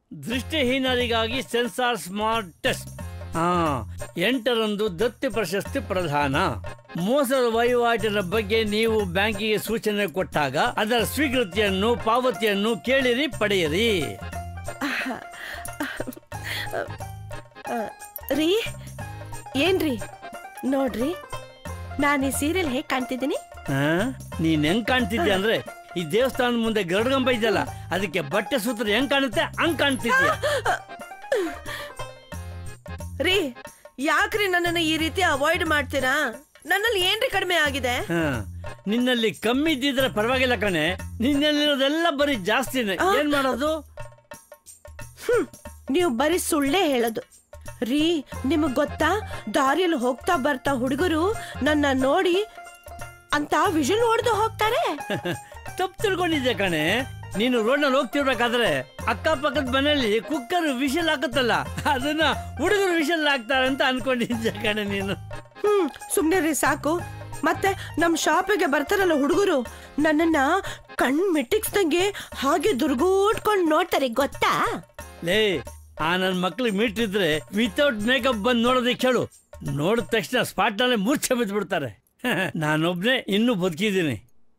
ದೃಷ್ಟಿಹೀನರಿಗಾಗಿ sensor smart test ಹಾ ಎಂಟರಂದು ದತ್ತಿ ಪ್ರಶಸ್ತಿ ಪ್ರದಾನ ಮೋಸದ ವಹಿವಾಟಿನ ಬಗ್ಗೆ ನೀವು ಬ್ಯಾಂಕಿಗೆ ಸೂಚನೆ ಕೊಟ್ಟಾಗ ಅದರ ಸ್ವೀಕೃತಿಯನ್ನು ಪಾವತಿಯನ್ನು ಕೇಳಿರಿ ಪಡೆಯಿರಿ ರೀ ಏನ್ರಿ ನೋಡ್ರಿ ನಾನು ಈ ಸೀರಿಯಲ್ ಹೇಗ್ ಕಾಣ್ತಿದ್ದೀನಿ ಹಾ? ನೀನ್ ಹೆಂಗ್ ಕಾಣ್ತಿದ್ಯ ಅಂದ್ರೆ ಈ ದೇವಸ್ಥಾನದ ಮುಂದೆ ಗರುಡಗಂಬ ಇದೆಯಲ್ಲ ಅದಕ್ಕೆ ಬಟ್ಟೆ ಸೂತ್ರ ಹೆಂಗ್ ಕಾಣುತ್ತೆ ಹಂಗ್ ಕಾಣ್ತಿದ್ಯ ರೀ ಯಾಕ್ರಿ ನನ್ನನ್ನು ಈ ರೀತಿ ಅವಾಯ್ಡ್ ಮಾಡ್ತೀರಾ ನನ್ನಲ್ಲಿ ಏನ್ರಿ ಕಡಿಮೆ ಆಗಿದೆ ಹಾ. ನಿನ್ನಲ್ಲಿ ಕಮ್ಮಿ ಇದ್ದಿದ್ರೆ ಪರವಾಗಿಲ್ಲ ಕಣೆ ನಿನ್ನಲ್ಲಿರೋದೆಲ್ಲ ಬರೀ ಜಾಸ್ತಿನೇ ಏನ್ ಮಾಡೋದು ನೀವು ಬರೀ ಸುಳ್ಳೇ ಹೇಳೋದು ರೀ ನಿಮಗ್ ಗೊತ್ತಾ ದಾರಿಯಲ್ಲಿ ಹೋಗ್ತಾ ಬರ್ತಾ ಹುಡುಗರು ನನ್ನ ನೋಡಿ ಅಂತ ವಿಷಲ್ ಹೊಡೆದು ಹೋಗ್ತಾರೆ ತಪ್ಪು ತಿಳ್ಕೊಂಡಿದ್ದೆ ಕಣೆ ನೀನು ರೋಡ್ನಲ್ಲಿ ಹೋಗ್ತಿರ್ಬೇಕಾದ್ರೆ ಅಕ್ಕಪಕ್ಕದ ಮನೆಯಲ್ಲಿ ಕುಕ್ಕರ್ ವಿಷಲ್ ಹಾಕುತ್ತಲ್ಲ ಅದನ್ನ ಹುಡುಗರು ವಿಷಲ್ ಹಾಕ್ತಾರೆ ಅಂತ ಅನ್ಕೊಂಡಿದ್ದೆ ಕಣೆ ನೀನು ಹ್ಮ್ ಸುಮ್ನೆ ರೀ ಸಾಕು ಮತ್ತೆ ನಮ್ ಶಾಪಿಗೆ ಬರ್ತಾರಲ್ಲ ಹುಡುಗರು ನನ್ನನ್ನ ಕಣ್ ಮಿಟ್ಟಿಕ್ಸ್ದಂಗೆ ಹಾಗೆ ದುರ್ಗೂಟ್ಕೊಂಡ್ ನೋಡ್ತಾರೆ ಗೊತ್ತಾ ಲೇ ಆ ನನ್ ಮಕ್ಳಿಗೆ ಮೀಟಿದ್ರೆ ವಿತೌಟ್ ಮೇಕಪ್ ಬಂದ್ ನೋಡೋದಕ್ಕೆ ಹೇಳು ನೋಡಿದ ತಕ್ಷಣ ಸ್ಪಾಟ್ ನಲ್ಲೇ ಮೂರ್ಛೆ ಬಿದ್ಬಿಡ್ತಾರೆ ನಾನೊಬ್ನೇ ಇನ್ನೂ ಬದುಕಿದ್ದೀನಿ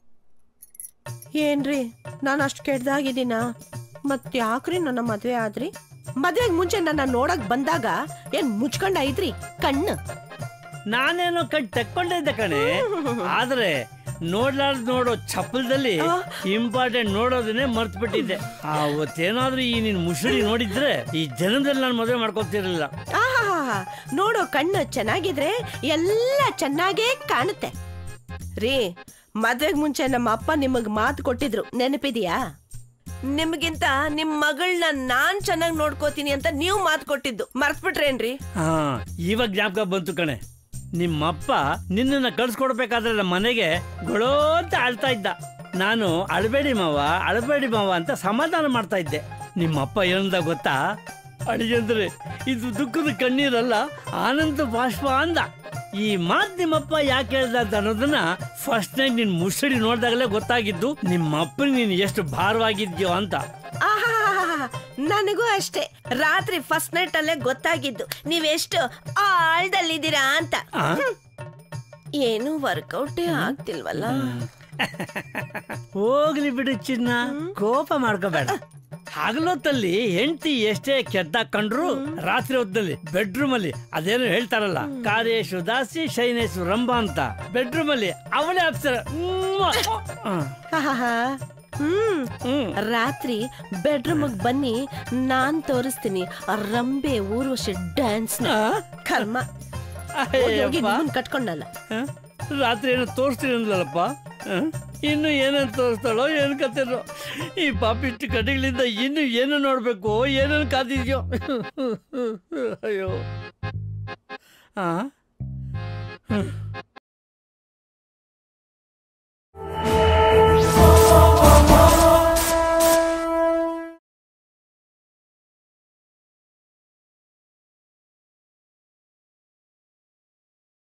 ಏನ್ರಿ ನಾನು ಅಷ್ಟು ಕೆಡ್ದಾಗಿದ್ದೀನ ಮತ್ ಯಾಕ್ರಿ ನನ್ನ ಮದ್ವೆ ಆದ್ರಿ ಮದ್ವೆಗ್ ಮುಂಚೆ ನನ್ನ ನೋಡಕ್ ಬಂದಾಗ ಏನ್ ಮುಚ್ಕೊಂಡ್ ಐತ್ರಿ ಕಣ್ಣು ನಾನೇನೋ ಕಣ್ ತಕ್ಕೊಂಡೇ ಇದ್ದೆ ಕಣೆ ಆದ್ರೆ ನೋಡ್ಲಾರ್ದ್ ನೋಡೋ ಚಪ್ಪಲದಲ್ಲಿ ಇಂಪಾರ್ಟೆಂಟ್ ನೋಡೋದನ್ನೇ ಮರ್ತು ಬಿಟ್ಟಿದ್ದೆ ಅವತ್ತೇನಾದ್ರೂ ಈ ನಿನ್ ಮುಸುಡಿ ನೋಡಿದ್ರೆ ಈ ಜನ್ಮದಲ್ಲಿ ನಾನು ಮದುವೆ ಮಾಡ್ಕೊತಿರ್ಲಿಲ್ಲ ಆಹಾ ನೋಡೋ ಕಣ್ಣು ಚೆನ್ನಾಗಿದ್ರೆ ಎಲ್ಲ ಚೆನ್ನಾಗೇ ಕಾಣುತ್ತೆ ರೀ ಮದ್ವೆಗ್ ಮುಂಚೆ ನಮ್ಮ ಅಪ್ಪ ನಿಮಗ್ ಮಾತು ಕೊಟ್ಟಿದ್ರು ನೆನಪಿದ್ಯಾ ನಿಮ್ಗಿಂತ ನಿಮ್ ಮಗಳನ್ನ ನಾನ್ ಚೆನ್ನಾಗ್ ನೋಡ್ಕೋತೀನಿ ಅಂತ ನೀವು ಮಾತು ಕೊಟ್ಟಿದ್ದು ಮರ್ತ್ಬಿಟ್ರೇನ್ರಿ ಹಾ ಇವಾಗ ಜ್ಞಾಪಕ ಬಂತು ಕಣೆ ನಿಮ್ಮಪ್ಪ ನಿನ್ನನ್ನ ಕಳ್ಸ್ಕೊಡ್ಬೇಕಾದ್ರೆ ನಮ್ಮ ಮನೆಗೆ ಗೊಳೋ ಅಂತ ಅಳ್ತಾ ಇದ್ದ ನಾನು ಅಳಬೇಡಿ ಮಾವ ಅಳಬೇಡಿ ಮಾವ ಅಂತ ಸಮಾಧಾನ ಮಾಡ್ತಾ ಇದ್ದೆ ನಿಮ್ಮಪ್ಪ ಏನಂದ ಗೊತ್ತಾ ಅಡಿಗೆಂದ್ರೆ ಇದು ದುಃಖದ ಕಣ್ಣೀರಲ್ಲ ಆನಂದ ಬಾಷ್ಪ ಅಂದ ಈ ಮಾತ್ ನಿಮ್ಮಪ್ಪ ಯಾಕೆ ಹೇಳ್ದ ಅಂತ ಅನ್ನೋದನ್ನ ಫಸ್ಟ್ ನೈಟ್ ನಿನ್ ಮುಸುಡಿ ನೋಡ್ದಾಗಲೇ ಗೊತ್ತಾಗಿದ್ದು ನಿಮ್ಮಪ್ಪ ನೀನು ಎಷ್ಟು ಭಾರವಾಗಿದ್ಯೋ ಅಂತ ಆಹಾ ನನಗೂ ಅಷ್ಟೇ ರಾತ್ರಿ ಫಸ್ಟ್ ನೈಟ್ ಅಲ್ಲೇ ಗೊತ್ತಾಗಿದ್ದು ನೀವೆಷ್ಟು ಆಳ್ದಲ್ಲಿದ್ದೀರಾ ಅಂತ ಆ? ಹ್ಮ್. ಏನು ವರ್ಕೌಟೇ ಆಗ್ತಿಲ್ವಲ್ಲ ಹೋಗ್ಲಿ ಬಿಡು ಚಿನ್ನ ಕೋಪ ಮಾಡ್ಕೋಬೇಡ ಹಗಲೊತ್ತಲ್ಲಿ ಹೆಂಡತಿ ಎಷ್ಟೇ ಕೆಟ್ಟ ಕಂಡ್ರು ರಾತ್ರಿ ಹೊತ್ತಲ್ಲಿ ಬೆಡ್ರೂಮ್ ಅಲ್ಲಿ ಅದೇನು ಹೇಳ್ತಾರಲ್ಲ ಕಾರ್ಯೇಶು ದಾಸಿ ಶೈನೇಶು ರಂಭ ಅಂತ ಬೆಡ್ರೂಮ್ ಅಲ್ಲಿ ಅವಳೇ ಅಪ್ಸರ ಆಹಾಹಾ. ಹ್ಮ್ ಹ್ಮ್ ರಾತ್ರಿ ಬೆಡ್ರೂಮ್ ಬನ್ನಿ ನಾನ್ ತೋರಿಸ್ತೀನಿ ಆ ರಂಬೆ ಊರ್ವಶಿ ಡ್ಯಾನ್ಸ್ ಕರ್ಮ ಹೋಗಿ ಹೋಗಿ ಅಯ್ಯಪ್ಪ. ನಿಮ್ಮನ್ ಕಟ್ಕೊಂಡಲ್ಲ ಹ? ರಾತ್ರಿ ಏನೋ ತೋರಿಸ್ತೀನಿ ಅಂದ್ಲಲ್ಲಪ್ಪ ಹ? ಇನ್ನು ಏನೇನು ತೋರಿಸ್ತಾಳೋ ಏನು ಕತೆನೋ ಈ ಪಾಪಿಷ್ಟು ಕಡೆಗಳಿಂದ ಇನ್ನು ಏನು ನೋಡ್ಬೇಕು ಏನೇನು ಕಾದಿದ್ಯೋ ಅಯ್ಯೋ